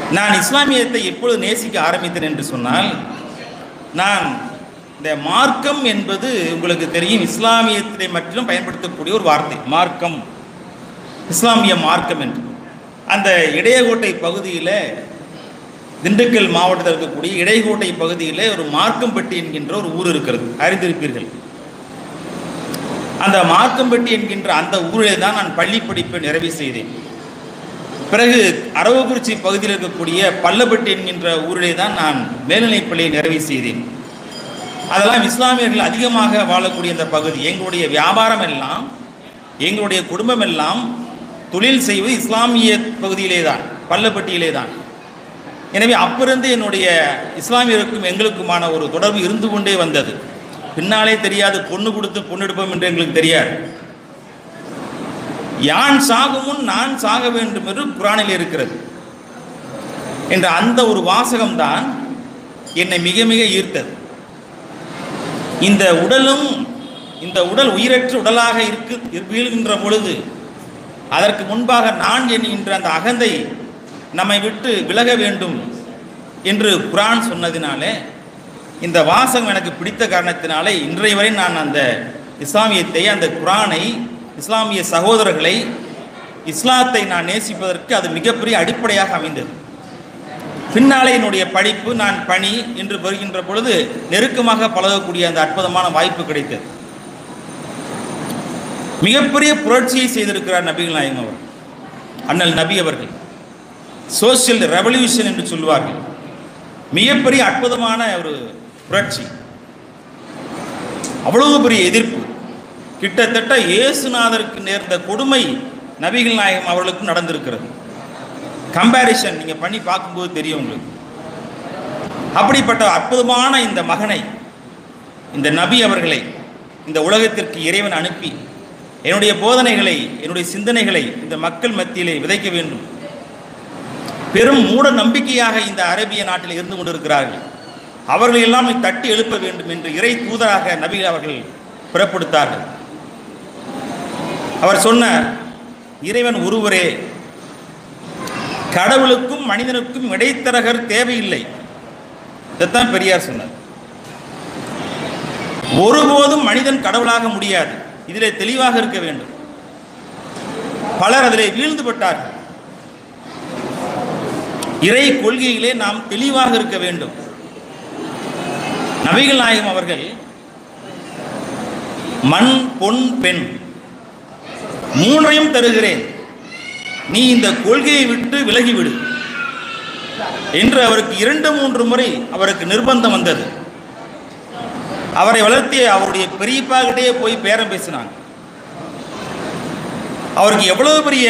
நான் இஸ்லாமியத்தை எப்பொழுது நேசிக்க ஆரம்பித்தேன் என்று சொன்னால் நான் இந்த மார்க்கம் என்பது உங்களுக்கு தெரியும் இஸ்லாமியத்தை மட்டும் பயன்படுத்தக்கூடிய ஒரு வார்த்தை மார்க்கம் இஸ்லாமிய மார்க்கம் என்று அந்த இடையகோட்டை பகுதியில் திண்டுக்கல் மாவட்டத்தில் இருக்கக்கூடிய இடையகோட்டை பகுதியில் ஒரு மார்க்கம்பட்டி என்கின்ற ஒரு ஊர் இருக்கிறது அறிந்திருப்பீர்கள் அந்த மார்க்கம்பட்டி என்கின்ற அந்த ஊரிலே தான் நான் பள்ளி படிப்பை நிறைவு செய்தேன் பிறகு அரவக்குறிச்சி பகுதியில் இருக்கக்கூடிய பல்லப்பட்டி என்கின்ற ஊரிலே தான் நான் மேல்நிலைப் பள்ளியை நிறைவு செய்தேன் அதெல்லாம் இஸ்லாமியர்கள் அதிகமாக வாழக்கூடிய இந்த பகுதி எங்களுடைய வியாபாரம் எல்லாம் எங்களுடைய குடும்பம் எல்லாம் தொழில் செய்வது இஸ்லாமிய பகுதியிலே தான் பல்லப்பட்டியிலே தான் எனவே அப்பிருந்து என்னுடைய இஸ்லாமியருக்கும் எங்களுக்குமான ஒரு தொடர்பு இருந்து கொண்டே வந்தது பின்னாலே தெரியாது பொண்ணு கொடுத்து பொண்ணு எடுப்போம் என்று எங்களுக்கு தெரியாது யான் சாகும் முன் நான் சாக வேண்டும் என்று குரானில் இருக்கிறது என்ற அந்த ஒரு வாசகம்தான் என்னை மிக மிக ஈர்த்தது இந்த உடலும் இந்த உடல் உயிரற்ற உடலாக இருக்கு வீழ்கின்ற பொழுது அதற்கு முன்பாக நான் என்கின்ற அந்த அகந்தை நம்மை விட்டு விலக வேண்டும் என்று குரான் சொன்னதினாலே இந்த வாசகம் எனக்கு பிடித்த காரணத்தினாலே இன்றைய வரை நான் அந்த இஸ்லாமியத்தை அந்த குரானை இஸ்லாமிய சகோதரர்களை இஸ்லாத்தை நான் நேசிப்பதற்கு அது மிகப்பெரிய அடிப்படையாக அமைந்தது பின்னாலே என்னுடைய படிப்பு நான் பணி என்று வருகின்ற பொழுது நெருக்கமாக பழகக்கூடிய அந்த அற்புதமான வாய்ப்பு கிடைத்தது மிகப்பெரிய புரட்சியை செய்திருக்கிறார் நபிகள் நாயகம் அவர் அண்ணல் நபி அவர்கள் சோசியல் ரெவல்யூஷன் என்று சொல்வார்கள் மிகப்பெரிய அற்புதமான ஒரு புரட்சி அவ்வளவு பெரிய எதிர்ப்பு கிட்டத்தட்ட இயேசுநாதருக்கு நேர்ந்த கொடுமை நபிகள் நாயகம் அவர்களுக்கும் நடந்திருக்கிறது கம்பேரிசன் நீங்க பண்ணி பார்க்கும்போது தெரியும் உங்களுக்கு அப்படிப்பட்ட அற்புதமான இந்த மகனை இந்த நபி அவர்களை இந்த உலகத்திற்கு இறைவன் அனுப்பி என்னுடைய போதனைகளை என்னுடைய சிந்தனைகளை இந்த மக்கள் மத்தியிலே விதைக்க வேண்டும் பெரும் மூட நம்பிக்கையாக இந்த அரேபிய நாட்டில் இருந்து கொண்டிருக்கிறார்கள் அவர்கள் எல்லாம் தட்டி எழுப்ப வேண்டும் என்று இறை தூதராக நபி அவர்கள் புறப்படுத்தார்கள் அவர் சொன்ன இறைவன் ஒருவரே கடவுளுக்கும் மனிதனுக்கும் இடைத்தரகர் தேவையில்லை இதைத்தான் பெரியார் சொன்னார் ஒருபோதும் மனிதன் கடவுளாக முடியாது இதிலே தெளிவாக இருக்க வேண்டும் பலர் அதிலே வீழ்ந்து பட்டார்கள் இறை கொள்கையிலே நாம் தெளிவாக இருக்க வேண்டும் நபிகள் நாயகம் அவர்கள் மண் பொன் பெண் மூன்றையும் தருகிறேன் நீ இந்த கொள்கையை விட்டு விலகிவிடு என்று அவருக்கு இரண்டு மூன்று முறை அவருக்கு நிர்பந்தம் வந்தது அவரை வளர்த்திய அவருடைய பெரியப்பாகிட்டே போய் பேரம் பேசினாங்க அவருக்கு எவ்வளவு பெரிய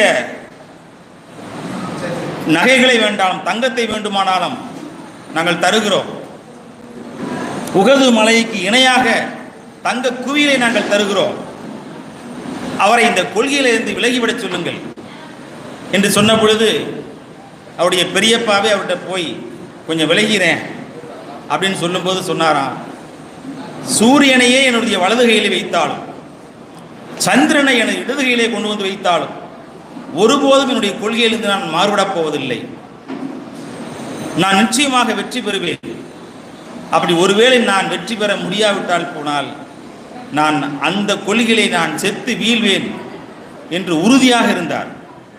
நகைகளை வேண்டாம் தங்கத்தை வேண்டுமானாலும் நாங்கள் தருகிறோம் உகது மலைக்கு இணையாக தங்க குவியலை நாங்கள் தருகிறோம் அவரை இந்த கொள்கையிலிருந்து விலகிவிடச் சொல்லுங்கள் என்று சொன்ன பொழுது அவருடைய பெரியப்பாவே அவர்கிட்ட போய் கொஞ்சம் விலகிறேன் அப்படின்னு சொல்லும்போது சொன்னாராம் சூரியனையே என்னுடைய வலது கையில் வைத்தாலும் சந்திரனை எனது இடது கையிலே கொண்டு வந்து வைத்தாலும் ஒருபோதும் என்னுடைய கொள்கையிலிருந்து நான் மாறுபடப் போவதில்லை நான் நிச்சயமாக வெற்றி பெறுவேன் அப்படி ஒருவேளை நான் வெற்றி பெற முடியாவிட்டால் போனால் நான் அந்த கொள்கையை நான் செத்து வீழ்வேன் என்று உறுதியாக இருந்தார்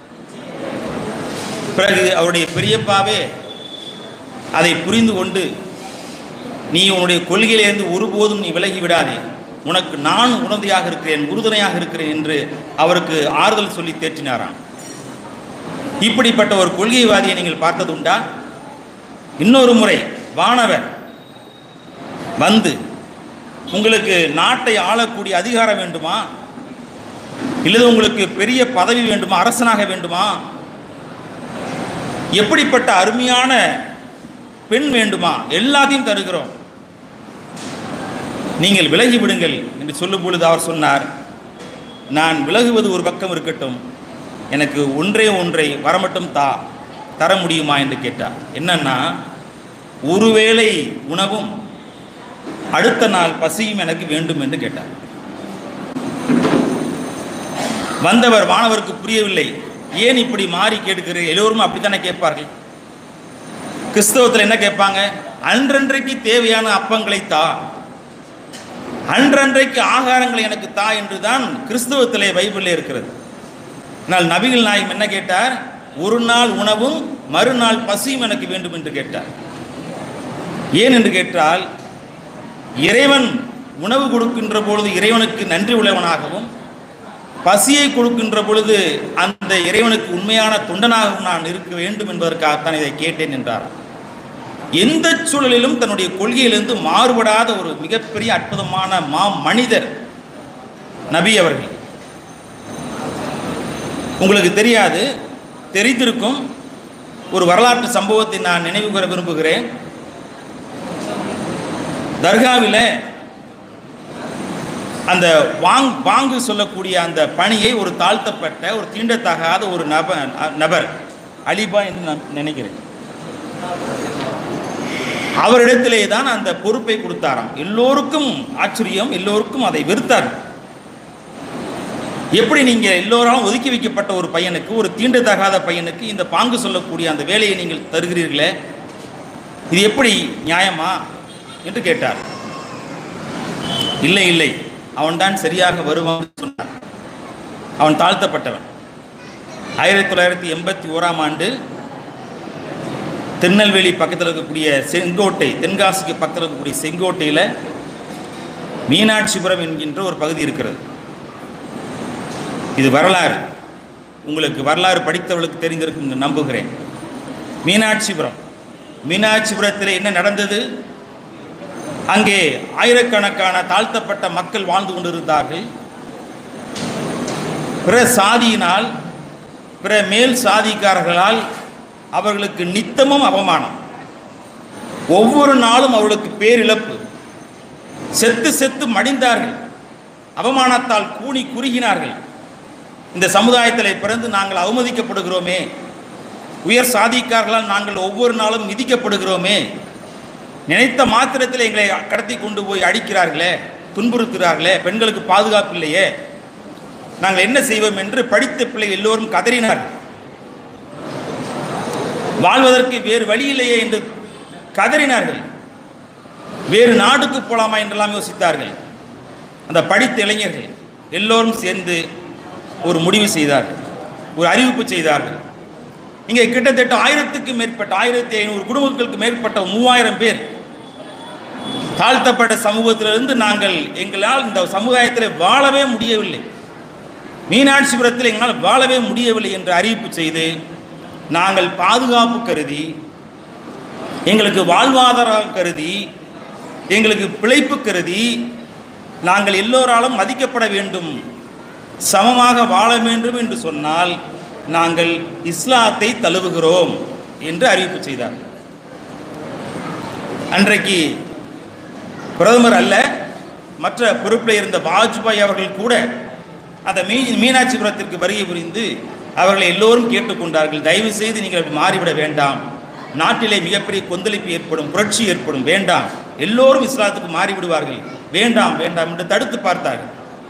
பிறகு அவருடைய பெரியப்பாவே அதை புரிந்து கொண்டு நீ உன்னுடைய கொள்கையிலிருந்து ஒருபோதும் நீ விலகி விடாதே உனக்கு நான் உணர்தியாக இருக்கிறேன் உறுதுணையாக இருக்கிறேன் என்று அவருக்கு ஆறுதல் சொல்லி தேற்றினாராம் இப்படிப்பட்ட ஒரு கொள்கைவாதியை நீங்கள் பார்த்தது உண்டா இன்னொரு முறை வானவர் வந்து உங்களுக்கு நாட்டை ஆளக்கூடிய அதிகாரம் வேண்டுமா இல்லது உங்களுக்கு பெரிய பதவி வேண்டுமா அரசனாக வேண்டுமா எப்படிப்பட்ட அருமையான பெண் வேண்டுமா எல்லாத்தையும் தருகிறோம் நீங்கள் விலகி விடுங்கள் என்று சொல்லும் பொழுது அவர் சொன்னார் நான் விலகுவது ஒரு பக்கம் இருக்கட்டும் எனக்கு ஒன்றே ஒன்றை வரமட்டும் தா தர முடியுமா என்று கேட்டார் என்னன்னா ஒருவேளை உணவும் அடுத்த நாள் பசியும் எனக்கு வேண்டும் என்று கேட்டார் வந்தவர் மாணவருக்கு புரியவில்லை ஏன் இப்படி மாறி கேட்கிறீர்கள் எல்லோரும் அப்படித்தானே கேட்பார்கள் கிறிஸ்தவத்தில் என்ன கேட்பாங்க அன்றன்றைக்கு தேவையான அப்பங்களை தா அன்றன்றைக்கு ஆகாரங்களை எனக்கு தா என்று தான் கிறிஸ்தவத்திலே பைபிளில் இருக்கிறது ஆனால் நபிகள் நாயகம் என்ன கேட்டார் ஒரு நாள் உணவும் மறுநாள் பசியும் எனக்கு வேண்டும் என்று கேட்டார் ஏன் என்று கேட்டால் இறைவன் உணவு கொடுக்கின்ற பொழுது இறைவனுக்கு நன்றி உள்ளவனாகவும் பசியை கொடுக்கின்ற பொழுது அந்த இறைவனுக்கு உண்மையான தொண்டனாகவும் நான் இருக்க வேண்டும் என்பதற்காகத்தான் இதை கேட்டேன் என்றார் எந்த சூழலிலும் தன்னுடைய கொள்கையிலிருந்து மாறுபடாத ஒரு மிகப்பெரிய அற்புதமான மா மனிதர் நபி அவர்கள் உங்களுக்கு தெரியாது தெரிந்திருக்கும் ஒரு வரலாற்று சம்பவத்தை நான் நினைவு கூற விரும்புகிறேன் தர்காவில் அந்த வாங் வாங்கு சொல்லக்கூடிய அந்த பணியை ஒரு தாழ்த்தப்பட்ட ஒரு தீண்டத்தகாத ஒரு நபர் நபர் அலிபா என்று நான் நினைக்கிறேன் அவரிடத்திலே தான் அந்த பொறுப்பை கொடுத்தாராம் எல்லோருக்கும் ஆச்சரியம் எல்லோருக்கும் அதை வெறுத்தார் எப்படி நீங்க எல்லோராலும் ஒதுக்கி வைக்கப்பட்ட ஒரு பையனுக்கு ஒரு தீண்டத்தகாத பையனுக்கு இந்த பாங்கு சொல்லக்கூடிய அந்த வேலையை நீங்கள் தருகிறீர்களே இது எப்படி நியாயமா என்று கேட்டார் இல்லை இல்லை அவன்தான் சரியாக வருவான் சொன்னார் அவன் தாழ்த்தப்பட்டவன் ஆயிரத்தி தொள்ளாயிரத்தி எண்பத்தி ஓராம் ஆண்டு திருநெல்வேலி பக்கத்தில் இருக்கக்கூடிய செங்கோட்டை தென்காசிக்கு பக்கத்தில் இருக்கக்கூடிய செங்கோட்டையில் மீனாட்சிபுரம் என்கின்ற ஒரு பகுதி இருக்கிறது இது வரலாறு உங்களுக்கு வரலாறு படித்தவர்களுக்கு தெரிந்திருக்கும் என்று நம்புகிறேன் மீனாட்சிபுரம் மீனாட்சிபுரத்தில் என்ன நடந்தது அங்கே ஆயிரக்கணக்கான தாழ்த்தப்பட்ட மக்கள் வாழ்ந்து கொண்டிருந்தார்கள் பிற சாதியினால் பிற மேல் சாதிக்காரர்களால் அவர்களுக்கு நித்தமும் அவமானம் ஒவ்வொரு நாளும் அவர்களுக்கு பேரிழப்பு செத்து செத்து மடிந்தார்கள் அவமானத்தால் கூனி குறுகினார்கள் இந்த சமுதாயத்தில் பிறந்து நாங்கள் அவமதிக்கப்படுகிறோமே உயர் சாதிக்காரர்களால் நாங்கள் ஒவ்வொரு நாளும் மிதிக்கப்படுகிறோமே நினைத்த மாத்திரத்தில் எங்களை கடத்தி கொண்டு போய் அடிக்கிறார்களே துன்புறுத்துகிறார்களே பெண்களுக்கு பாதுகாப்பு இல்லையே நாங்கள் என்ன செய்வோம் என்று படித்த பிள்ளை எல்லோரும் கதறினார்கள் வாழ்வதற்கு வேறு வழி இல்லையே என்று கதறினார்கள் வேறு நாடுக்கு போலாமா என்றெல்லாம் யோசித்தார்கள் அந்த படித்த இளைஞர்கள் எல்லோரும் சேர்ந்து ஒரு முடிவு செய்தார்கள் ஒரு அறிவிப்பு செய்தார்கள் இங்கே கிட்டத்தட்ட ஆயிரத்துக்கு மேற்பட்ட ஆயிரத்தி ஐநூறு குடும்பங்களுக்கு மேற்பட்ட மூவாயிரம் பேர் தாழ்த்தப்பட்ட சமூகத்திலிருந்து நாங்கள் எங்களால் இந்த சமுதாயத்தில் வாழவே முடியவில்லை மீனாட்சிபுரத்தில் எங்களால் வாழவே முடியவில்லை என்று அறிவிப்பு செய்து நாங்கள் பாதுகாப்பு கருதி எங்களுக்கு வாழ்வாதாரம் கருதி எங்களுக்கு பிழைப்பு கருதி நாங்கள் எல்லோராலும் மதிக்கப்பட வேண்டும் சமமாக வாழ வேண்டும் என்று சொன்னால் நாங்கள் இஸ்லாத்தை தழுவுகிறோம் என்று அறிவிப்பு செய்தார் அன்றைக்கு பிரதமர் அல்ல மற்ற பொறுப்பில் இருந்த வாஜ்பாய் அவர்கள் கூட அந்த மீ மீனாட்சிபுரத்திற்கு வருகை புரிந்து அவர்களை எல்லோரும் கேட்டுக்கொண்டார்கள் தயவு செய்து நீங்கள் அப்படி மாறிவிட வேண்டாம் நாட்டிலே மிகப்பெரிய கொந்தளிப்பு ஏற்படும் புரட்சி ஏற்படும் வேண்டாம் எல்லோரும் இஸ்லாத்துக்கு மாறிவிடுவார்கள் வேண்டாம் வேண்டாம் என்று தடுத்து பார்த்தார்கள்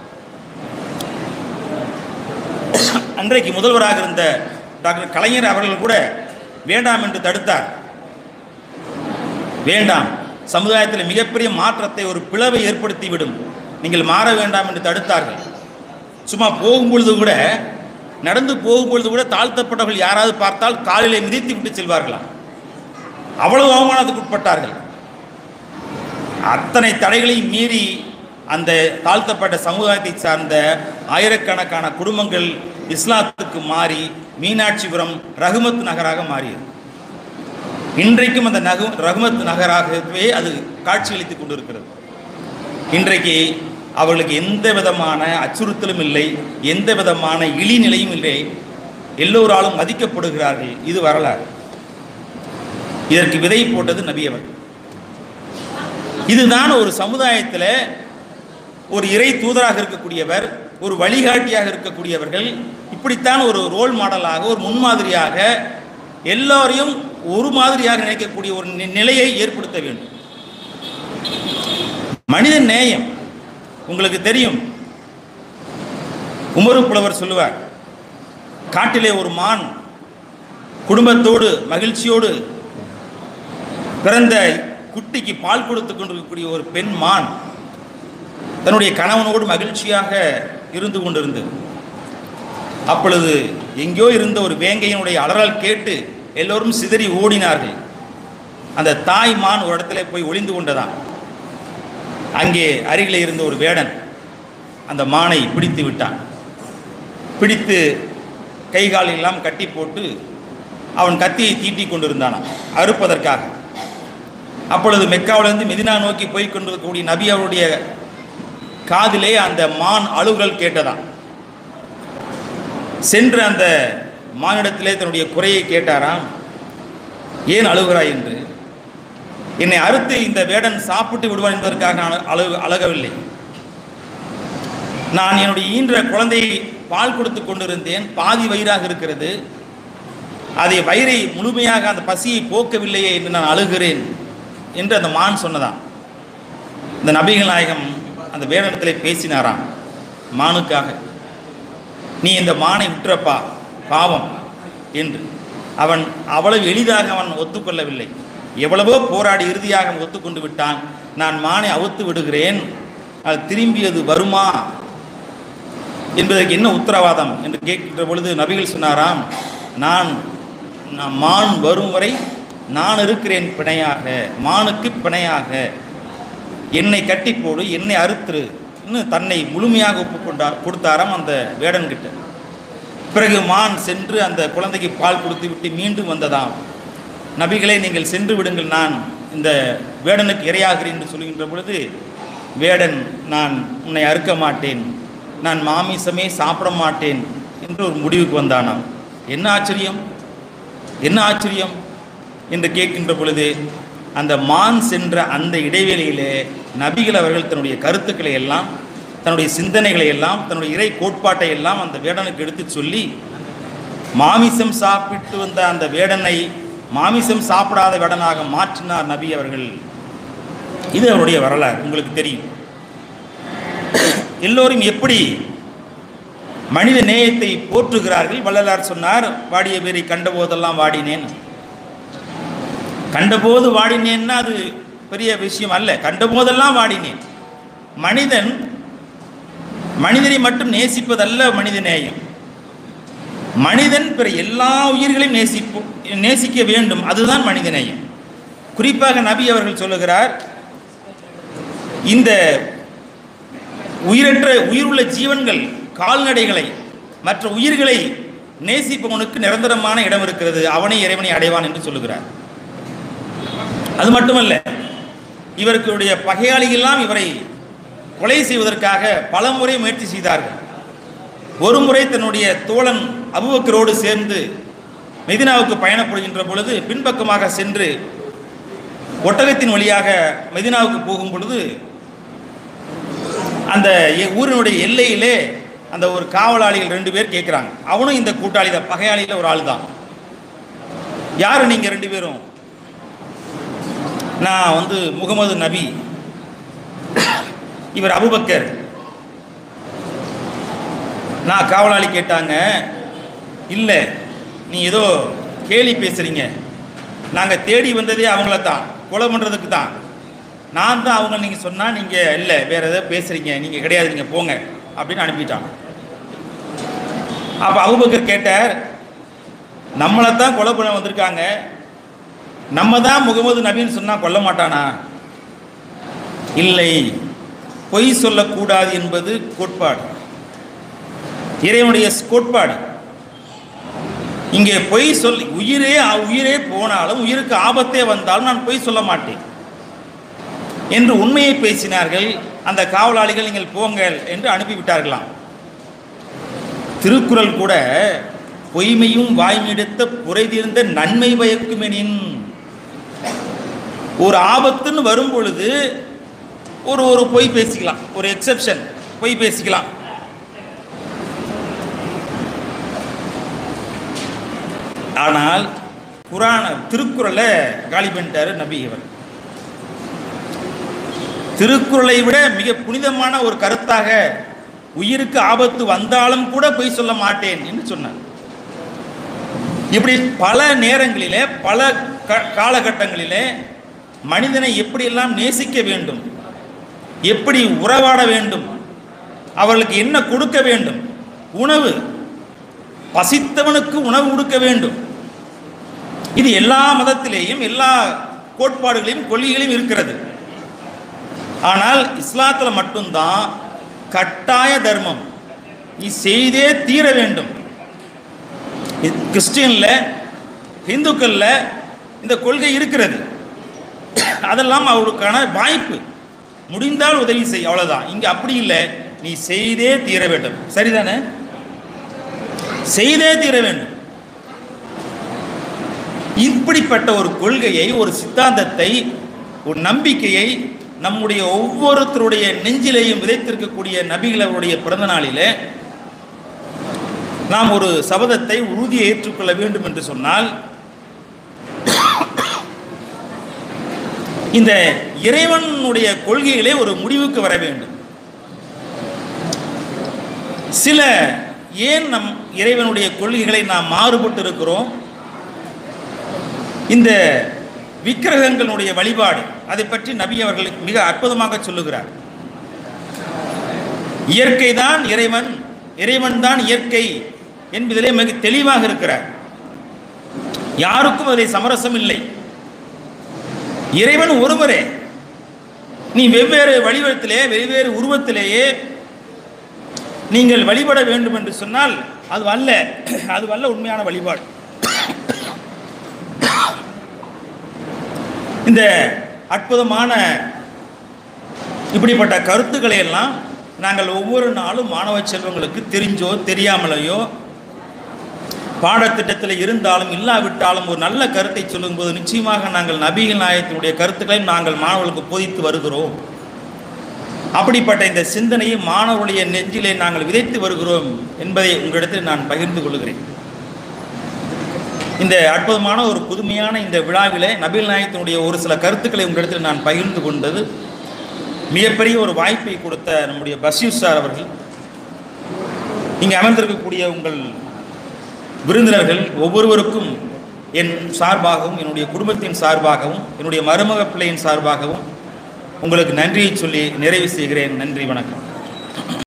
அன்றைக்கு முதல்வராக இருந்த டாக்டர் கலைஞர் அவர்கள் கூட வேண்டாம் என்று தடுத்தார் வேண்டாம் சமுதாயத்தில் மிகப்பெரிய மாற்றத்தை ஒரு பிளவை ஏற்படுத்திவிடும் நீங்கள் மாற வேண்டாம் என்று தடுத்தார்கள் சும்மா போகும்பொழுது கூட நடந்து போகும்பொழுது கூட தாழ்த்தப்பட்டவர்கள் யாராவது பார்த்தால் காலிலே மிதித்து விட்டு செல்வார்களாம் அவ்வளவு அவமானத்துக்கு உட்பட்டார்கள் அத்தனை தடைகளையும் மீறி அந்த தாழ்த்தப்பட்ட சமுதாயத்தை சார்ந்த ஆயிரக்கணக்கான குடும்பங்கள் இஸ்லாத்துக்கு மாறி மீனாட்சிபுரம் ரகுமத் நகராக மாறியது இன்றைக்கும் அந்த நகு ரகுமத் நகராகவே அது காட்சியளித்துக் கொண்டிருக்கிறது இன்றைக்கு அவர்களுக்கு எந்த விதமான அச்சுறுத்தலும் இல்லை எந்த விதமான இழிநிலையும் இல்லை எல்லோராலும் மதிக்கப்படுகிறார்கள் இது வரலாறு இதற்கு விதை போட்டது நபியவர் இதுதான் ஒரு சமுதாயத்தில் ஒரு இறை தூதராக இருக்கக்கூடியவர் ஒரு வழிகாட்டியாக இருக்கக்கூடியவர்கள் இப்படித்தான் ஒரு ரோல் மாடலாக ஒரு முன்மாதிரியாக எல்லாரையும் ஒரு மாதிரியாக நினைக்கக்கூடிய ஒரு நி- நிலையை ஏற்படுத்த வேண்டும் மனித நேயம் உங்களுக்கு தெரியும் உமரு புலவர் சொல்லுவார் காட்டிலே ஒரு மான் குடும்பத்தோடு மகிழ்ச்சியோடு பிறந்த குட்டிக்கு பால் கொடுத்து கொண்டிருக்கக்கூடிய ஒரு பெண் மான் தன்னுடைய கணவனோடு மகிழ்ச்சியாக இருந்து கொண்டிருந்தது அப்பொழுது எங்கேயோ இருந்த ஒரு வேங்கையினுடைய அலறல் கேட்டு எல்லோரும் சிதறி ஓடினார்கள் அந்த தாய் மான் ஒரு இடத்துல போய் ஒளிந்து கொண்டதான் அங்கே அருகிலே இருந்த ஒரு வேடன் அந்த மானை பிடித்து விட்டான் பிடித்து கை கால் எல்லாம் கட்டி போட்டு அவன் கத்தியை தீட்டிக் கொண்டிருந்தானாம் அறுப்பதற்காக அப்பொழுது மெக்காவிலிருந்து மெதினா நோக்கி போய் கொண்டிருக்கக்கூடிய நபி அவருடைய காதிலே அந்த மான் அழுகுகள் கேட்டதாம் சென்று அந்த மானிடத்திலே தன்னுடைய குறையை கேட்டாராம் ஏன் அழுகிறாய் என்று என்னை அறுத்து இந்த வேடன் சாப்பிட்டு விடுவான் என்பதற்காக நான் அழகு அழகவில்லை நான் என்னுடைய ஈன்ற குழந்தையை பால் கொடுத்து கொண்டிருந்தேன் பாதி வயிறாக இருக்கிறது அதை வயிறை முழுமையாக அந்த பசியை போக்கவில்லையே என்று நான் அழுகிறேன் என்று அந்த மான் சொன்னதாம் இந்த நபிகள் நாயகம் அந்த வேடத்திலே பேசினாராம் மானுக்காக நீ இந்த மானை விட்டுறப்பா பாவம் என்று அவன் அவ்வளவு எளிதாக அவன் ஒத்துக்கொள்ளவில்லை எவ்வளவோ போராடி இறுதியாக அவன் ஒத்துக்கொண்டு விட்டான் நான் மானை அவுத்து விடுகிறேன் அது திரும்பியது வருமா என்பதற்கு என்ன உத்தரவாதம் என்று கேட்கின்ற பொழுது நபிகள் சொன்னாராம் நான் நான் மான் வரும் வரை நான் இருக்கிறேன் பிணையாக மானுக்கு பிணையாக என்னை கட்டி போடு என்னை அறுத்துரு இன்னும் தன்னை முழுமையாக ஒப்புக்கொண்டார் கொடுத்தாராம் அந்த வேடன் கிட்ட பிறகு மான் சென்று அந்த குழந்தைக்கு பால் கொடுத்து விட்டு மீண்டும் வந்ததாம் நபிகளே நீங்கள் சென்று விடுங்கள் நான் இந்த வேடனுக்கு இரையாகிறேன் என்று சொல்கின்ற பொழுது வேடன் நான் உன்னை அறுக்க மாட்டேன் நான் மாமிசமே சாப்பிட மாட்டேன் என்று ஒரு முடிவுக்கு வந்தானாம் என்ன ஆச்சரியம் என்ன ஆச்சரியம் என்று கேட்கின்ற பொழுது அந்த மான் சென்ற அந்த இடைவேளையிலே நபிகள் அவர்கள் தன்னுடைய கருத்துக்களை எல்லாம் தன்னுடைய சிந்தனைகளை எல்லாம் தன்னுடைய இறை கோட்பாட்டை எல்லாம் அந்த வேடனுக்கு எடுத்துச் சொல்லி மாமிசம் சாப்பிட்டு வந்த அந்த வேடனை மாமிசம் சாப்பிடாத வேடனாக மாற்றினார் நபி அவர்கள் இது அவருடைய வரலாறு உங்களுக்கு தெரியும் எல்லோரும் எப்படி மனித நேயத்தை போற்றுகிறார்கள் வள்ளலார் சொன்னார் வாடிய பேரை கண்டபோதெல்லாம் வாடினேன் கண்டபோது வாடினேன்னா அது பெரிய விஷயம் அல்ல கண்டபோதெல்லாம் வாடினேன் மனிதன் மனிதனை மட்டும் நேசிப்பதல்ல மனித நேயம் மனிதன் பிற எல்லா உயிர்களையும் நேசிப்போ நேசிக்க வேண்டும் அதுதான் மனித நேயம் குறிப்பாக நபி அவர்கள் சொல்லுகிறார் இந்த உயிரற்ற உயிருள்ள ஜீவன்கள் கால்நடைகளை மற்ற உயிர்களை நேசிப்பவனுக்கு நிரந்தரமான இடம் இருக்கிறது அவனை இறைவனை அடைவான் என்று சொல்லுகிறார் அது மட்டுமல்ல இவர்களுடைய பகையாளிகள்லாம் இவரை கொலை செய்வதற்காக பல முறை முயற்சி செய்தார்கள் ஒரு முறை தன்னுடைய தோழன் அபுபக்கரோடு சேர்ந்து மெதினாவுக்கு பயணப்படுகின்ற பொழுது பின்பக்கமாக சென்று ஒட்டகத்தின் வழியாக மெதினாவுக்கு போகும் பொழுது அந்த எ- ஊரினுடைய எல்லையிலே அந்த ஒரு காவலாளிகள் ரெண்டு பேர் கேட்குறாங்க அவனும் இந்த கூட்டாளி தான் பகையாளியில் ஒரு ஆள் தான் யார் நீங்கள் ரெண்டு பேரும் நான் வந்து முகமது நபி இவர் அபுபக்கர் நான் காவலாளி கேட்டாங்க இல்லை நீ ஏதோ கேலி பேசுறீங்க நாங்கள் தேடி வந்ததே அவங்கள தான் கொலை பண்ணுறதுக்கு தான் நான் தான் அவங்க நீங்கள் சொன்னால் நீங்கள் இல்லை வேறு ஏதோ பேசுகிறீங்க நீங்கள் கிடையாது நீங்கள் போங்க அப்படின்னு அனுப்பிட்டான் அப்போ அபுபக்கர் கேட்டார் நம்மளை தான் கொலை பண்ண வந்திருக்காங்க நம்ம தான் முகமது நபின்னு சொன்னால் கொல்ல மாட்டானா இல்லை பொய் சொல்லக்கூடாது என்பது கோட்பாடு இறைவனுடைய கோட்பாடு இங்கே பொய் சொல்லி உயிரே உயிரே போனாலும் உயிருக்கு ஆபத்தே வந்தாலும் நான் பொய் சொல்ல மாட்டேன் என்று உண்மையை பேசினார்கள் அந்த காவலாளிகள் நீங்கள் போங்கள் என்று அனுப்பிவிட்டார்களாம் திருக்குறள் கூட பொய்மையும் வாய்மெடுத்த புரைதீர்ந்த நன்மை பயக்குமெனின் ஒரு ஆபத்துன்னு வரும் பொழுது ஒரு ஒரு பொய் பேசிக்கலாம் ஒரு எக்ஸெப்ஷன் பொய் பேசிக்கலாம் ஆனால் குரான திருக்குறளை காலி பண்ணிட்டாரு நபி இவர் திருக்குறளை விட மிக புனிதமான ஒரு கருத்தாக உயிருக்கு ஆபத்து வந்தாலும் கூட பொய் சொல்ல மாட்டேன் என்று சொன்னார் இப்படி பல நேரங்களிலே பல க- காலகட்டங்களிலே மனிதனை எப்படியெல்லாம் நேசிக்க வேண்டும் எப்படி உறவாட வேண்டும் அவர்களுக்கு என்ன கொடுக்க வேண்டும் உணவு பசித்தவனுக்கு உணவு கொடுக்க வேண்டும் இது எல்லா மதத்திலேயும் எல்லா கோட்பாடுகளையும் கொள்கைகளையும் இருக்கிறது ஆனால் இஸ்லாத்தில் மட்டும்தான் கட்டாய தர்மம் நீ செய்தே தீர வேண்டும் இது கிறிஸ்டியன்ல இந்துக்கள்ல இந்த கொள்கை இருக்கிறது அதெல்லாம் அவருக்கான வாய்ப்பு முடிந்தால் உதவி செய் அவ்வளவுதான் இங்க அப்படி இல்லை நீ செய்தே தீர வேண்டும் சரிதானே செய்தே தீர வேண்டும் இப்படிப்பட்ட ஒரு கொள்கையை ஒரு சித்தாந்தத்தை ஒரு நம்பிக்கையை நம்முடைய ஒவ்வொருத்தருடைய நெஞ்சிலேயும் விதைத்திருக்கக்கூடிய நபிகள் அவருடைய பிறந்த நாளிலே நாம் ஒரு சபதத்தை உறுதியை ஏற்றுக்கொள்ள வேண்டும் என்று சொன்னால் இந்த இறைவனுடைய கொள்கைகளே ஒரு முடிவுக்கு வர வேண்டும் சில ஏன் நம் இறைவனுடைய கொள்கைகளை நாம் மாறுபட்டு இருக்கிறோம் இந்த விக்கிரகங்களுடைய வழிபாடு அதை பற்றி நபி அவர்கள் மிக அற்புதமாக சொல்லுகிறார் இயற்கை தான் இறைவன் இறைவன் தான் இயற்கை என்பதிலே மிக தெளிவாக இருக்கிறார் யாருக்கும் அதில் சமரசம் இல்லை இறைவன் ஒருவரே நீ வெவ்வேறு வடிவத்திலே வெவ்வேறு உருவத்திலேயே நீங்கள் வழிபட வேண்டும் என்று சொன்னால் அது அல்ல அது அல்ல உண்மையான வழிபாடு இந்த அற்புதமான இப்படிப்பட்ட கருத்துக்களை எல்லாம் நாங்கள் ஒவ்வொரு நாளும் மாணவ செல்வங்களுக்கு தெரிஞ்சோ தெரியாமலையோ பாடத்திட்டத்தில் இருந்தாலும் இல்லாவிட்டாலும் ஒரு நல்ல கருத்தை சொல்லும்போது நிச்சயமாக நாங்கள் நபிகள் நாயகத்தினுடைய கருத்துக்களை நாங்கள் மாணவர்களுக்கு போதித்து வருகிறோம் அப்படிப்பட்ட இந்த சிந்தனையை மாணவருடைய நெஞ்சிலே நாங்கள் விதைத்து வருகிறோம் என்பதை உங்களிடத்தில் நான் பகிர்ந்து கொள்கிறேன் இந்த அற்புதமான ஒரு புதுமையான இந்த விழாவிலே நபில் நாயகத்தினுடைய ஒரு சில கருத்துக்களை உங்களிடத்தில் நான் பகிர்ந்து கொண்டது மிகப்பெரிய ஒரு வாய்ப்பை கொடுத்த நம்முடைய பஷீர் சார் அவர்கள் இங்கே அமர்ந்திருக்கக்கூடிய உங்கள் விருந்தினர்கள் ஒவ்வொருவருக்கும் என் சார்பாகவும் என்னுடைய குடும்பத்தின் சார்பாகவும் என்னுடைய மருமக பிள்ளையின் சார்பாகவும் உங்களுக்கு நன்றியை சொல்லி நிறைவு செய்கிறேன் நன்றி வணக்கம்